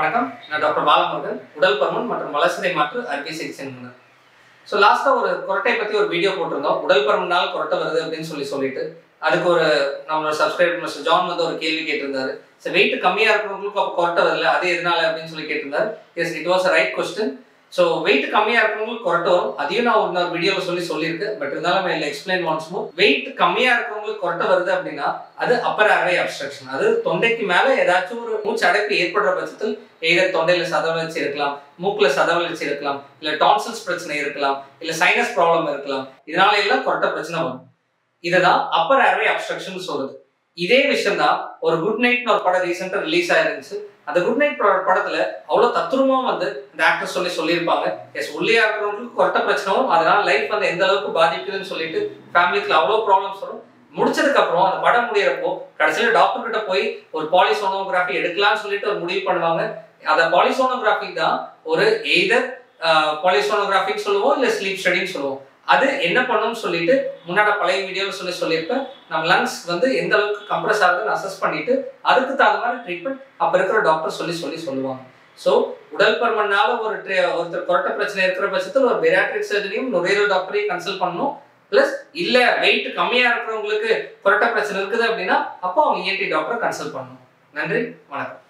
வணக்கம் நான் டாக்டர் பாலமுருகன் உடல் பருமன் மற்றும் வளர்சிதை மாற்று அறுவை சிகிச்சை நிபுணர் ஸோ லாஸ்ட்டாக ஒரு குரட்டை பற்றி ஒரு வீடியோ போட்டிருந்தோம் உடல் பருமனால் குரட்டை வருது அப்படின்னு சொல்லி சொல்லிட்டு அதுக்கு ஒரு நம்மளோட சப்ஸ்கிரைபர் மிஸ்டர் ஜான் வந்து ஒரு கேள்வி கேட்டிருந்தாரு ஸோ வெயிட் கம்மியாக இருக்கிறவங்களுக்கு அப்போ குரட்டை வரல அது எதனால அப்படின்னு சொல்லி கேட்டிருந்தாரு yes it was right question so weight கம்மியாக இருக்கிறவங்களுக்கு குரட்டை வரும் அதையும் நான் இன்னொரு வீடியோவில் சொல்லி சொல்லியிருக்கேன் பட் இருந்தாலும் இல்லை எக்ஸ்பிளைன் ஒன்ஸ் மோர் வெயிட் கம்மியாக இருக்கிறவங்களுக்கு குரட்டை வருது அப்படின்னா அது அப்பர் அரை அப்ஸ்ட்ரக்ஷன் அது தொண்டைக்கு மேலே ஏதாச்சும் ஒரு மூச்சு அடைப்பு ஏற்படுற பட்சத்தில் எய்தர் தொண்டையில சதவழிச்சு இருக்கலாம் மூக்குல சதவழிச்சு இருக்கலாம் இல்ல டான்சல்ஸ் பிரச்சனை இருக்கலாம் இல்ல சைனஸ் ப்ராப்ளம் இருக்கலாம் இதனால எல்லாம் கொரட்டை பிரச்சனை வரும் இதுதான் அப்பர் ஏர்வே அப்ஸ்ட்ரக்ஷன் சொல்லுது இதே விஷயம் தான் ஒரு குட் நைட்னு ஒரு படம் ரீசெண்டா ரிலீஸ் ஆயிருந்துச்சு அந்த குட் நைட் படத்துல அவ்வளவு தத்ரூபமா வந்து இந்த ஆக்டர் சொல்லி சொல்லியிருப்பாங்க எஸ் உள்ளியா இருக்கிறவங்களுக்கு கொரட்டை பிரச்சனை வரும் அதனால லைஃப் வந்து எந்த அளவுக்கு பாதிக்குதுன்னு சொல்லிட்டு ஃபேமிலிக்கு அவ்வளவு ப்ராப்ளம்ஸ் வரும் முடிச்சதுக்கு அப்புறம் அந்த படம் முடியறப்போ கடைசியில டாக்டர் கிட்ட போய் ஒரு பாலிசோனோகிராஃபி எடுக்கலாம்னு சொல்லிட்டு ஒரு முடிவு பண்ணுவாங்க அந்த பாலிசோனோகிராஃபி தான் ஒரு எய்தர் பாலிசோனோகிராஃபிக் சொல்லுவோம் இல்ல ஸ்லீப் ஸ்டடின்னு சொல்லுவோம் அது என்ன பண்ணும்னு சொல்லிட்டு முன்னாடி பழைய வீடியோவில் சொல்லி சொல்லியிருப்பேன் நம்ம லங்ஸ் வந்து எந்த அளவுக்கு கம்ப்ரஸ் ஆகுதுன்னு அசஸ் பண்ணிட்டு அதுக்கு தகுந்த மாதிரி ட்ரீட்மெண்ட் அப்போ இருக்கிற டாக்டர் சொல்லி சொல்லி சொல்லுவாங்க ஸோ உடல் பருமனால ஒரு tra- ஒருத்தர் கொரட்டை பிரச்சனை இருக்கிற பட்சத்தில் ஒரு பெரியாட்ரிக் சர்ஜரியும் நுரையீரல் டாக்டரையும் கன்சல்ட் பண்ணணும் ப்ளஸ் இல்ல வெயிட் கம்மியா இருக்கிறவங்களுக்கு கொரட்டை பிரச்சனை இருக்குது அப்படின்னா அப்போ அவங்க இஎன்டி டாக்டரை கன்சல்ட் பண்ணணும் நன்றி வணக்கம்